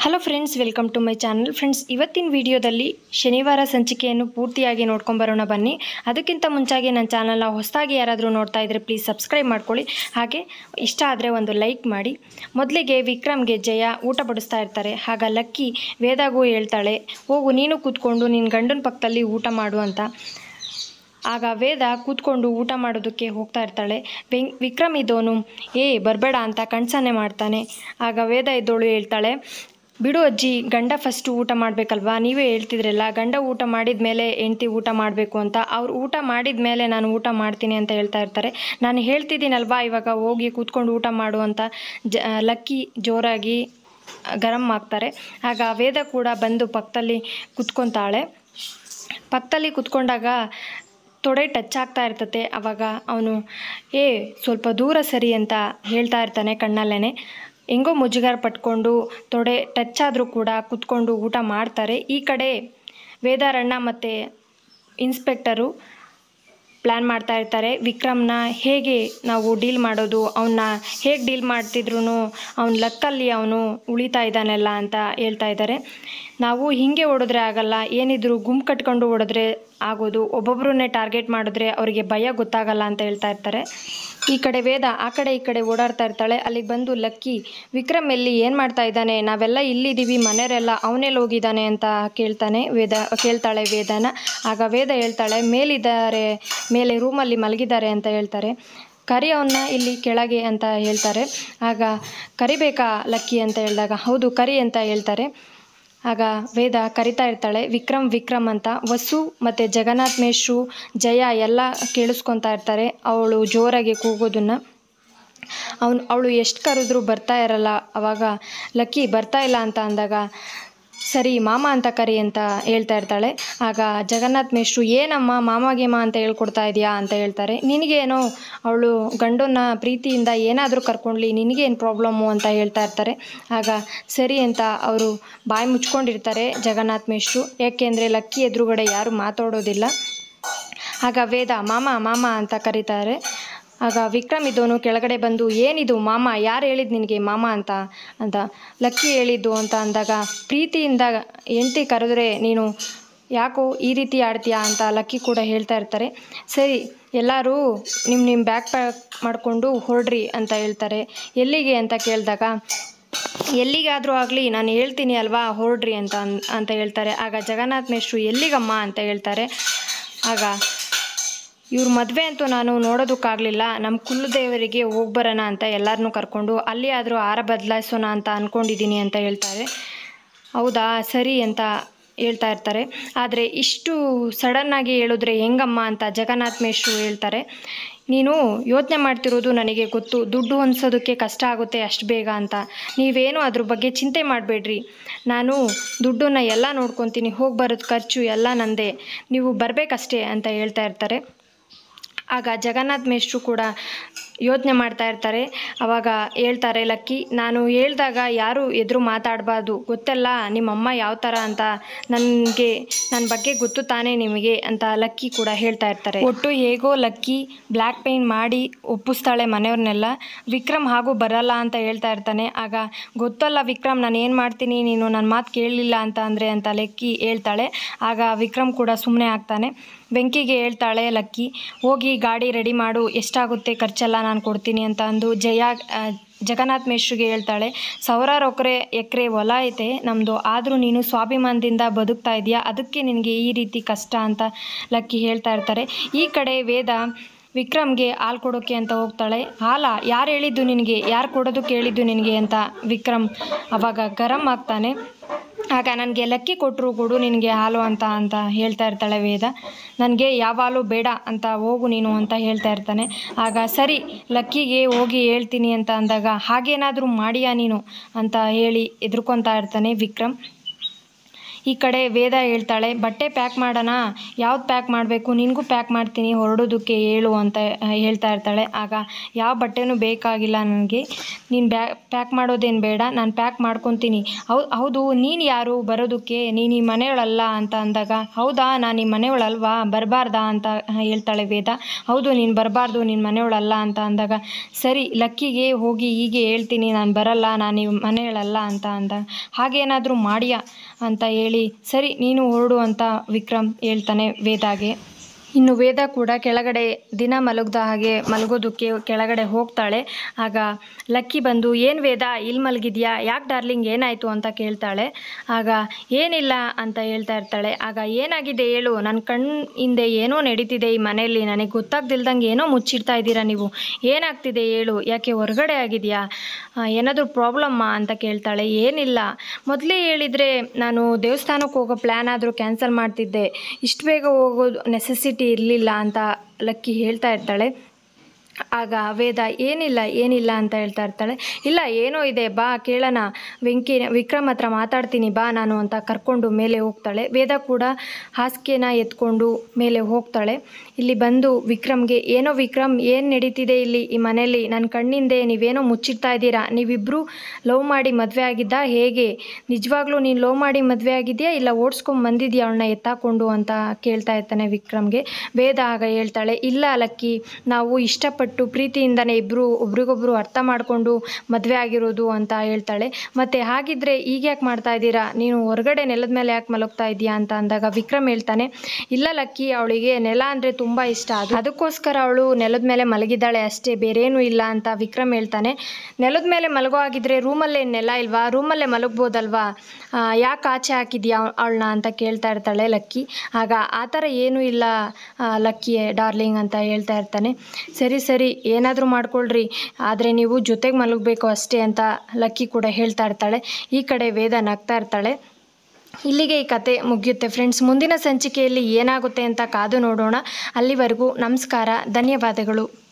hello friends welcome to my channel friends ಇವತ್ತಿನ ವಿಡಿಯೋದಲ್ಲಿ ಶನಿವಾರ ಸಂಚಿಕೆಯನ್ನು ಪೂರ್ತಿಯಾಗಿ ನೋಡ್ಕೊಂಬರೋಣ ಬನ್ನಿ ಅದಕ್ಕಿಂತ ಮುಂಚಾಗಿ ನನ್ನ ಚಾನಲ್ನ ಹೊಸದಾಗಿ ಯಾರಾದರೂ ನೋಡ್ತಾ ಇದ್ದರೆ ಪ್ಲೀಸ್ ಸಬ್ಸ್ಕ್ರೈಬ್ ಮಾಡ್ಕೊಳ್ಳಿ ಹಾಗೆ ಇಷ್ಟ ಆದರೆ ಒಂದು ಲೈಕ್ ಮಾಡಿ ಮೊದಲಿಗೆ ವಿಕ್ರಮ್ಗೆ ಜಯ ಊಟ ಬಡಿಸ್ತಾ ಇರ್ತಾರೆ ಆಗ ಲಕ್ಕಿ ವೇದಾಗೂ ಹೇಳ್ತಾಳೆ ಹೋಗು ನೀನು ಕೂತ್ಕೊಂಡು ನಿನ್ನ ಗಂಡನ ಪಕ್ಕದಲ್ಲಿ ಊಟ ಮಾಡು ಅಂತ ಆಗ ವೇದ ಕೂತ್ಕೊಂಡು ಊಟ ಮಾಡೋದಕ್ಕೆ ಹೋಗ್ತಾ ಇರ್ತಾಳೆ ವೆಂ ವಿಕ್ರಮ್ ಇದ್ದವನು ಏ ಬರಬೇಡ ಅಂತ ಕಣ್ಸನ್ನೆ ಮಾಡ್ತಾನೆ ಆಗ ವೇದ ಇದ್ದವಳು ಹೇಳ್ತಾಳೆ ಬಿಡು ಅಜ್ಜಿ ಗಂಡ ಫಸ್ಟು ಊಟ ಮಾಡಬೇಕಲ್ವಾ ನೀವೇ ಹೇಳ್ತಿದ್ರಲ್ಲ ಗಂಡ ಊಟ ಮಾಡಿದ ಮೇಲೆ ಹೆಂಡ್ತಿ ಊಟ ಮಾಡಬೇಕು ಅಂತ ಅವ್ರು ಊಟ ಮಾಡಿದ ಮೇಲೆ ನಾನು ಊಟ ಮಾಡ್ತೀನಿ ಅಂತ ಹೇಳ್ತಾ ಇರ್ತಾರೆ ನಾನು ಹೇಳ್ತಿದ್ದೀನಲ್ವಾ ಇವಾಗ ಹೋಗಿ ಕೂತ್ಕೊಂಡು ಊಟ ಮಾಡು ಅಂತ ಜ ಲಕ್ಕಿ ಜೋರಾಗಿ ಗರಂ ಆಗ್ತಾರೆ ಆಗ ವೇದ ಕೂಡ ಬಂದು ಪಕ್ಕದಲ್ಲಿ ಕುತ್ಕೊತಾಳೆ ಪಕ್ಕದಲ್ಲಿ ಕುತ್ಕೊಂಡಾಗ ತೊಡೆ ಟಚ್ ಆಗ್ತಾ ಇರ್ತತೆ ಅವಾಗ ಅವನು ಏ ಸ್ವಲ್ಪ ದೂರ ಸರಿ ಅಂತ ಹೇಳ್ತಾ ಇರ್ತಾನೆ ಕಣ್ಣಲ್ಲೇ ಹೆಂಗೋ ಮುಜುಗರ ಪಟ್ಕೊಂಡು ತೊಡೆ ಟಚ್ ಆದರೂ ಕೂಡ ಕುತ್ಕೊಂಡು ಊಟ ಮಾಡ್ತಾರೆ ಈ ಕಡೆ ವೇದಾರಣ್ಣ ಮತ್ತು ಇನ್ಸ್ಪೆಕ್ಟರು ಪ್ಲ್ಯಾನ್ ಮಾಡ್ತಾ ಇರ್ತಾರೆ ವಿಕ್ರಮ್ನ ಹೇಗೆ ನಾವು ಡೀಲ್ ಮಾಡೋದು ಅವನ್ನ ಹೇಗೆ ಡೀಲ್ ಮಾಡ್ತಿದ್ರು ಅವ್ನ ಲಕ್ಕಲ್ಲಿ ಅವನು ಉಳಿತಾ ಇದ್ದಾನೆಲ್ಲ ಅಂತ ಹೇಳ್ತಾ ಇದ್ದಾರೆ ನಾವು ಹೀಗೆ ಹೊಡೆದ್ರೆ ಆಗಲ್ಲ ಏನಿದ್ರು ಗುಂಪು ಕಟ್ಕೊಂಡು ಹೊಡೆದ್ರೆ ಆಗೋದು ಒಬ್ಬೊಬ್ಬರನ್ನೇ ಟಾರ್ಗೆಟ್ ಮಾಡಿದ್ರೆ ಅವರಿಗೆ ಭಯ ಗೊತ್ತಾಗಲ್ಲ ಅಂತ ಹೇಳ್ತಾ ಇರ್ತಾರೆ ಈ ಕಡೆ ವೇದ ಆ ಕಡೆ ಈ ಕಡೆ ಓಡಾಡ್ತಾ ಇರ್ತಾಳೆ ಅಲ್ಲಿಗೆ ಬಂದು ಲಕ್ಕಿ ವಿಕ್ರಮ್ ಎಲ್ಲಿ ಏನು ಮಾಡ್ತಾ ಇದ್ದಾನೆ ನಾವೆಲ್ಲ ಇಲ್ಲಿದ್ದೀವಿ ಮನೆಯವರೆಲ್ಲ ಅವನೆಲ್ಲಿ ಹೋಗಿದ್ದಾನೆ ಅಂತ ಕೇಳ್ತಾನೆ ವೇದ ಕೇಳ್ತಾಳೆ ವೇದನ ಆಗ ವೇದ ಹೇಳ್ತಾಳೆ ಮೇಲಿದ್ದಾರೆ ಮೇಲೆ ರೂಮಲ್ಲಿ ಮಲಗಿದ್ದಾರೆ ಅಂತ ಹೇಳ್ತಾರೆ ಕರಿ ಅವನ್ನ ಇಲ್ಲಿ ಕೆಳಗೆ ಅಂತ ಹೇಳ್ತಾರೆ ಆಗ ಕರಿಬೇಕಾ ಲಕ್ಕಿ ಅಂತ ಹೇಳಿದಾಗ ಹೌದು ಕರಿ ಅಂತ ಹೇಳ್ತಾರೆ ಆಗ ವೇದ ಕರಿತಾ ಇರ್ತಾಳೆ ವಿಕ್ರಮ್ ವಿಕ್ರಮ್ ಅಂತ ವಸು ಮತ್ತು ಜಗನ್ನಾಥ್ ಮೇಶ್ರು ಜಯ ಎಲ್ಲ ಕೇಳಿಸ್ಕೊತಾ ಇರ್ತಾರೆ ಅವಳು ಜೋರಾಗಿ ಕೂಗೋದನ್ನು ಅವನು ಅವಳು ಎಷ್ಟು ಕರೆದ್ರೂ ಬರ್ತಾ ಇರಲ್ಲ ಅವಾಗ ಲಕ್ಕಿ ಬರ್ತಾ ಇಲ್ಲ ಅಂತ ಅಂದಾಗ ಸರಿ ಮಾಮ ಅಂತ ಕರಿ ಅಂತ ಹೇಳ್ತಾ ಇರ್ತಾಳೆ ಆಗ ಜಗನ್ನಾಥ್ ಮೇಷ್ಟ್ರು ಏನಮ್ಮ ಮಾಮಗೇಮ ಅಂತ ಹೇಳ್ಕೊಡ್ತಾ ಇದೆಯಾ ಅಂತ ಹೇಳ್ತಾರೆ ನಿನಗೇನೋ ಅವಳು ಗಂಡನ್ನ ಪ್ರೀತಿಯಿಂದ ಏನಾದರೂ ಕರ್ಕೊಂಡ್ಲಿ ನಿನಗೇನು ಪ್ರಾಬ್ಲಮ್ಮು ಅಂತ ಹೇಳ್ತಾ ಇರ್ತಾರೆ ಆಗ ಸರಿ ಅಂತ ಅವರು ಬಾಯಿ ಮುಚ್ಕೊಂಡಿರ್ತಾರೆ ಜಗನ್ನಾಥ್ ಮೇಷ್ಟ್ರು ಯಾಕೆಂದರೆ ಲಕ್ಕಿ ಎದುರುಗಡೆ ಯಾರು ಮಾತಾಡೋದಿಲ್ಲ ಆಗ ವೇದ ಮಾಮ ಮಾಮ ಅಂತ ಕರೀತಾರೆ ಆಗ ವಿಕ್ರಮ್ ಇದ್ದವನು ಕೆಳಗಡೆ ಬಂದು ಏನಿದು ಮಾಮ ಯಾರು ಹೇಳಿದ್ದು ನಿನಗೆ ಮಾಮ ಅಂತ ಅಂತ ಲಕ್ಕಿ ಹೇಳಿದ್ದು ಅಂತ ಅಂದಾಗ ಪ್ರೀತಿಯಿಂದ ಹೆಂಡ್ತಿ ಕರೆದ್ರೆ ನೀನು ಯಾಕೋ ಈ ರೀತಿ ಆಡ್ತೀಯಾ ಅಂತ ಲಕ್ಕಿ ಕೂಡ ಹೇಳ್ತಾ ಇರ್ತಾರೆ ಸರಿ ಎಲ್ಲರೂ ನಿಮ್ಮ ನಿಮ್ಮ ಬ್ಯಾಗ್ ಪ್ಯಾಕ್ ಮಾಡಿಕೊಂಡು ಹೊರಡ್ರಿ ಅಂತ ಹೇಳ್ತಾರೆ ಎಲ್ಲಿಗೆ ಅಂತ ಕೇಳಿದಾಗ ಎಲ್ಲಿಗಾದರೂ ಆಗಲಿ ನಾನು ಹೇಳ್ತೀನಿ ಅಲ್ವಾ ಹೊರಡ್ರಿ ಅಂತ ಅನ್- ಅಂತ ಹೇಳ್ತಾರೆ ಆಗ ಜಗನ್ನಾಥ್ ಮೇಷ್ಟ್ರು ಎಲ್ಲಿಗಮ್ಮ ಅಂತ ಹೇಳ್ತಾರೆ ಆಗ ಇವ್ರ ಮದುವೆ ಅಂತೂ ನಾನು ನೋಡೋದಕ್ಕಾಗಲಿಲ್ಲ ನಮ್ಮ ಕುಲದೇವರಿಗೆ ಹೋಗಿ ಬರೋಣ ಅಂತ ಎಲ್ಲರನ್ನೂ ಕರ್ಕೊಂಡು ಅಲ್ಲಿ ಆದರೂ ಆರ ಬದಲಾಯಿಸೋಣ ಅಂತ ಅಂದ್ಕೊಂಡಿದ್ದೀನಿ ಅಂತ ಹೇಳ್ತಾರೆ ಹೌದಾ ಸರಿ ಅಂತ ಹೇಳ್ತಾ ಇರ್ತಾರೆ ಆದರೆ ಇಷ್ಟು ಸಡನ್ನಾಗಿ ಹೇಳಿದ್ರೆ ಹೆಂಗಮ್ಮ ಅಂತ ಜಗನ್ನಾಥ್ ಮೇಷ್ಟ್ರು ಹೇಳ್ತಾರೆ ನೀನು ಯೋಚನೆ ಮಾಡ್ತಿರೋದು ನನಗೆ ಗೊತ್ತು ದುಡ್ಡು ಹೊಂದಿಸೋದಕ್ಕೆ ಕಷ್ಟ ಆಗುತ್ತೆ ಅಷ್ಟು ಬೇಗ ಅಂತ ನೀವೇನು ಅದ್ರ ಬಗ್ಗೆ ಚಿಂತೆ ಮಾಡಬೇಡ್ರಿ ನಾನು ದುಡ್ಡನ್ನ ಎಲ್ಲ ನೋಡ್ಕೊತೀನಿ ಹೋಗಿ ಬರೋದು ಖರ್ಚು ಎಲ್ಲ ನಂದೇ ನೀವು ಬರಬೇಕಷ್ಟೇ ಅಂತ ಹೇಳ್ತಾ ಇರ್ತಾರೆ ಆಗ ಜಗನ್ನಾಥ್ ಮೇಷ್ಟ್ರು ಕೂಡ ಯೋಚನೆ ಮಾಡ್ತಾ ಇರ್ತಾರೆ ಅವಾಗ ಹೇಳ್ತಾರೆ ಲಕ್ಕಿ ನಾನು ಹೇಳ್ದಾಗ ಯಾರು ಎದುರು ಮಾತಾಡಬಾರ್ದು ಗೊತ್ತಲ್ಲ ನಿಮ್ಮಮ್ಮ ಯಾವ ಥರ ಅಂತ ನನಗೆ ನನ್ನ ಬಗ್ಗೆ ಗೊತ್ತು ತಾನೇ ನಿಮಗೆ ಅಂತ ಲಕ್ಕಿ ಕೂಡ ಹೇಳ್ತಾ ಇರ್ತಾರೆ ಒಟ್ಟು ಹೇಗೋ ಲಕ್ಕಿ ಬ್ಲ್ಯಾಕ್ ಪೇಂಟ್ ಮಾಡಿ ಒಪ್ಪಿಸ್ತಾಳೆ ಮನೆಯವ್ರನ್ನೆಲ್ಲ ವಿಕ್ರಮ್ ಹಾಗೂ ಬರಲ್ಲ ಅಂತ ಹೇಳ್ತಾ ಇರ್ತಾನೆ ಆಗ ಗೊತ್ತಲ್ಲ ವಿಕ್ರಮ್ ನಾನು ಏನು ಮಾಡ್ತೀನಿ ನೀನು ನನ್ನ ಮಾತು ಕೇಳಲಿಲ್ಲ ಅಂತ ಅಂದರೆ ಅಂತ ಲಕ್ಕಿ ಹೇಳ್ತಾಳೆ ಆಗ ವಿಕ್ರಮ್ ಕೂಡ ಸುಮ್ಮನೆ ಆಗ್ತಾನೆ ಬೆಂಕಿಗೆ ಹೇಳ್ತಾಳೆ ಲಕ್ಕಿ ಹೋಗಿ ಗಾಡಿ ರೆಡಿ ಮಾಡು ಎಷ್ಟಾಗುತ್ತೆ ಖರ್ಚೆಲ್ಲ ನಾನು ಕೊಡ್ತೀನಿ ಅಂತ ಅಂದು ಜಯ ಆ, ಜಗನ್ನಾಥ್ ಮೇಷ್ಟ್ರಿಗೆ ಹೇಳ್ತಾಳೆ ಸಾವಿರಾರು ಎಕರೆ ಎಕರೆ ಹೊಲ ಐತೆ ನಮ್ಮದು ಆದರೂ ನೀನು ಸ್ವಾಭಿಮಾನದಿಂದ ಬದುಕ್ತಾ ಇದೆಯಾ ಅದಕ್ಕೆ ನಿನಗೆ ಈ ರೀತಿ ಕಷ್ಟ ಅಂತ ಲಕ್ಕಿ ಹೇಳ್ತಾ ಇರ್ತಾರೆ ಈ ಕಡೆ ವೇದ ವಿಕ್ರಮ್ಗೆ ಹಾಲು ಕೊಡೋಕ್ಕೆ ಅಂತ ಹೋಗ್ತಾಳೆ ಹಾಲ ಯಾರು ಹೇಳಿದ್ದು ನಿನಗೆ ಯಾರು ಕೊಡೋದಕ್ಕೆ ಹೇಳಿದ್ದು ನಿನಗೆ ಅಂತ ವಿಕ್ರಮ್ ಅವಾಗ ಗರಂ ಆಗ್ತಾನೆ ಆಗ ನನಗೆ ಲಕ್ಕಿ ಕೊಟ್ಟರು ಕೊಡು ನಿನಗೆ ಹಾಲು ಅಂತ ಅಂತ ಹೇಳ್ತಾ ಇರ್ತಾಳೆ ವೇದ ನನಗೆ ಯಾವ ಹಾಲು ಬೇಡ ಅಂತ ಹೋಗು ನೀನು ಅಂತ ಹೇಳ್ತಾ ಇರ್ತಾನೆ ಆಗ ಸರಿ ಲಕ್ಕಿಗೆ ಹೋಗಿ ಹೇಳ್ತೀನಿ ಅಂತ ಅಂದಾಗ ಹಾಗೇನಾದರೂ ಮಾಡಿಯಾ ನೀನು ಅಂತ ಹೇಳಿ ಎದುರ್ಕೊತಾ ಇರ್ತಾನೆ ವಿಕ್ರಮ್ ಈ ಕಡೆ ವೇದ ಹೇಳ್ತಾಳೆ ಬಟ್ಟೆ ಪ್ಯಾಕ್ ಮಾಡೋಣ ಯಾವ್ದು ಪ್ಯಾಕ್ ಮಾಡಬೇಕು ನಿನಗೂ ಪ್ಯಾಕ್ ಮಾಡ್ತೀನಿ ಹೊರಡೋದಕ್ಕೆ ಹೇಳು ಅಂತ ಆ, ಹೇಳ್ತಾ ಇರ್ತಾಳೆ ಆಗ ಯಾವ ಬಟ್ಟೆನೂ ಬೇಕಾಗಿಲ್ಲ ನನಗೆ ನೀನು ಬ್ಯಾ ಪ್ಯಾಕ್ ಮಾಡೋದೇನು ಬೇಡ ನಾನು ಪ್ಯಾಕ್ ಮಾಡ್ಕೊತೀನಿ ಹೌದು ಹೌದು ನೀನು ಯಾರು ಬರೋದಕ್ಕೆ ನೀನು ಈ ಮನೆಯವಳಲ್ಲ ಅಂತ ಅಂದಾಗ ಹೌದಾ ನಾನು ಈ ಮನೆಯವಳಲ್ವಾ ಬರಬಾರ್ದಾ ಅಂತ ಹೇಳ್ತಾಳೆ ವೇದ ಹೌದು ನೀನು ಬರಬಾರ್ದು ನಿನ್ನ ಮನೆಯವಳಲ್ಲ ಅಂತ ಅಂದಾಗ ಸರಿ ಲಕ್ಕಿಗೆ ಹೋಗಿ ಹೀಗೆ ಹೇಳ್ತೀನಿ ನಾನು ಬರಲ್ಲ ನಾನು ಈ ಮನೆಯವಳಲ್ಲ ಅಂತ ಅಂದಾಗ ಹಾಗೇನಾದರೂ ಮಾಡಿಯಾ ಅಂತ ಹೇಳಿ ಸರಿ ನೀನು ಹೊರಡು ಅಂತ ವಿಕ್ರಮ್ ಹೇಳ್ತಾನೆ ವೇದಾಗೆ ಇನ್ನು ವೇದ ಕೂಡ ಕೆಳಗಡೆ ದಿನ ಮಲಗ್ದ ಹಾಗೆ ಮಲಗೋದಕ್ಕೆ ಕೆಳಗಡೆ ಹೋಗ್ತಾಳೆ ಆಗ ಲಕ್ಕಿ ಬಂದು ಏನು ವೇದ ಇಲ್ಲಿ ಮಲಗಿದ್ಯಾ ಯಾಕೆ ಡಾರ್ಲಿಂಗ್ ಏನಾಯಿತು ಅಂತ ಕೇಳ್ತಾಳೆ ಆಗ ಏನಿಲ್ಲ ಅಂತ ಹೇಳ್ತಾ ಇರ್ತಾಳೆ ಆಗ ಏನಾಗಿದೆ ಹೇಳು ನನ್ನ ಕಣ್ ಹಿಂದೆ ಏನೋ ನಡೀತಿದೆ ಈ ಮನೆಯಲ್ಲಿ ನನಗೆ ಗೊತ್ತಾಗ್ದಿಲ್ದಂಗೆ ಏನೋ ಮುಚ್ಚಿಡ್ತಾ ಇದ್ದೀರಾ ನೀವು ಏನಾಗ್ತಿದೆ ಹೇಳು ಯಾಕೆ ಹೊರಗಡೆ ಆಗಿದೆಯಾ ಏನಾದರೂ ಪ್ರಾಬ್ಲಮ್ಮಾ ಅಂತ ಕೇಳ್ತಾಳೆ ಏನಿಲ್ಲ ಮೊದಲೇ ಹೇಳಿದರೆ ನಾನು ದೇವಸ್ಥಾನಕ್ಕೆ ಹೋಗೋ ಪ್ಲ್ಯಾನ್ ಆದರೂ ಕ್ಯಾನ್ಸಲ್ ಮಾಡ್ತಿದ್ದೆ ಇಷ್ಟು ಬೇಗ ಹೋಗೋದು ನೆಸೆಸಿಟಿ ಇರಲಿಲ್ಲ ಅಂತ ಲಕ್ಕಿ ಹೇಳ್ತಾ ಇರ್ತಾಳೆ ಆಗ ವೇದ ಏನಿಲ್ಲ ಏನಿಲ್ಲ ಅಂತ ಹೇಳ್ತಾ ಇರ್ತಾಳೆ ಇಲ್ಲ ಏನೋ ಇದೆ ಬಾ ಕೇಳೋಣ ವೆಂಕಿ ವಿಕ್ರಮ್ ಹತ್ರ ಮಾತಾಡ್ತೀನಿ ಬಾ ನಾನು ಅಂತ ಕರ್ಕೊಂಡು ಮೇಲೆ ಹೋಗ್ತಾಳೆ ವೇದ ಕೂಡ ಹಾಸಿಗೆನ ಎತ್ಕೊಂಡು ಮೇಲೆ ಹೋಗ್ತಾಳೆ ಇಲ್ಲಿ ಬಂದು ವಿಕ್ರಮ್ಗೆ ಏನೋ ವಿಕ್ರಮ್ ಏನು ನಡೀತಿದೆ ಇಲ್ಲಿ ಈ ಮನೆಯಲ್ಲಿ ನನ್ನ ಕಣ್ಣಿಂದೆ ನೀವೇನೋ ಮುಚ್ಚಿಡ್ತಾ ಇದ್ದೀರಾ ನೀವಿಬ್ಬರು ಲವ್ ಮಾಡಿ ಮದುವೆ ಆಗಿದ್ದ ಹೇಗೆ ನಿಜವಾಗ್ಲೂ ನೀನು ಲವ್ ಮಾಡಿ ಮದುವೆ ಆಗಿದೆಯಾ ಇಲ್ಲ ಓಡಿಸ್ಕೊಂಡು ಬಂದಿದ್ಯಾ ಅವಳನ್ನ ಎತ್ತಾಕೊಂಡು ಅಂತ ಕೇಳ್ತಾ ಇರ್ತಾನೆ ವಿಕ್ರಮ್ಗೆ ವೇದ ಆಗ ಹೇಳ್ತಾಳೆ ಇಲ್ಲ ಲಕ್ಕಿ ನಾವು ಇಷ್ಟಪಟ್ಟು ಪ್ರೀತಿಯಿಂದನೇ ಇಬ್ಬರು ಒಬ್ರಿಗೊಬ್ರು ಅರ್ಥ ಮಾಡಿಕೊಂಡು ಮದುವೆ ಆಗಿರೋದು ಅಂತ ಹೇಳ್ತಾಳೆ ಮತ್ತು ಹಾಗಿದ್ರೆ ಈಗ ಯಾಕೆ ಮಾಡ್ತಾ ಇದ್ದೀರಾ ನೀನು ಹೊರಗಡೆ ನೆಲದ ಮೇಲೆ ಯಾಕೆ ಮಲಗ್ತಾ ಇದೀಯಾ ಅಂತ ಅಂದಾಗ ವಿಕ್ರಮ್ ಹೇಳ್ತಾನೆ ಇಲ್ಲ ಲಕ್ಕಿ ಅವಳಿಗೆ ನೆಲ ಅಂದರೆ ತುಂಬ ಇಷ್ಟ ಅದು ಅದಕ್ಕೋಸ್ಕರ ಅವಳು ನೆಲದ ಮೇಲೆ ಮಲಗಿದ್ದಾಳೆ ಅಷ್ಟೇ ಬೇರೇನೂ ಇಲ್ಲ ಅಂತ ವಿಕ್ರಮ್ ಹೇಳ್ತಾನೆ ನೆಲದ ಮೇಲೆ ಮಲಗೋ ಆಗಿದ್ರೆ ರೂಮಲ್ಲೇ ನೆಲ ಇಲ್ವಾ ರೂಮಲ್ಲೇ ಮಲಗ್ಬೋದಲ್ವಾ ಯಾಕೆ ಆಚೆ ಹಾಕಿದ್ಯಾ ಅವಳನ್ನ ಅಂತ ಕೇಳ್ತಾ ಇರ್ತಾಳೆ ಲಕ್ಕಿ ಆಗ ಆ ಥರ ಏನೂ ಇಲ್ಲ ಆ, ಲಕ್ಕಿ ಡಾರ್ಲಿಂಗ್ ಅಂತ ಹೇಳ್ತಾ ಇರ್ತಾನೆ ಸರಿ ಸರಿ ಏನಾದರೂ ಮಾಡ್ಕೊಳ್ರಿ ಆದರೆ ನೀವು ಜೊತೆಗೆ ಮಲಗಬೇಕು ಅಷ್ಟೇ ಅಂತ ಲಕ್ಕಿ ಕೂಡ ಹೇಳ್ತಾ ಇರ್ತಾಳೆ ಈ ಕಡೆ ವೇದ ನಗ್ತಾ ಇರ್ತಾಳೆ ಇಲ್ಲಿಗೆ ಈ ಕತೆ ಮುಗಿಯುತ್ತೆ ಫ್ರೆಂಡ್ಸ್ ಮುಂದಿನ ಸಂಚಿಕೆಯಲ್ಲಿ ಏನಾಗುತ್ತೆ ಅಂತ ಕಾದು ನೋಡೋಣ ಅಲ್ಲಿವರೆಗೂ ನಮಸ್ಕಾರ ಧನ್ಯವಾದಗಳು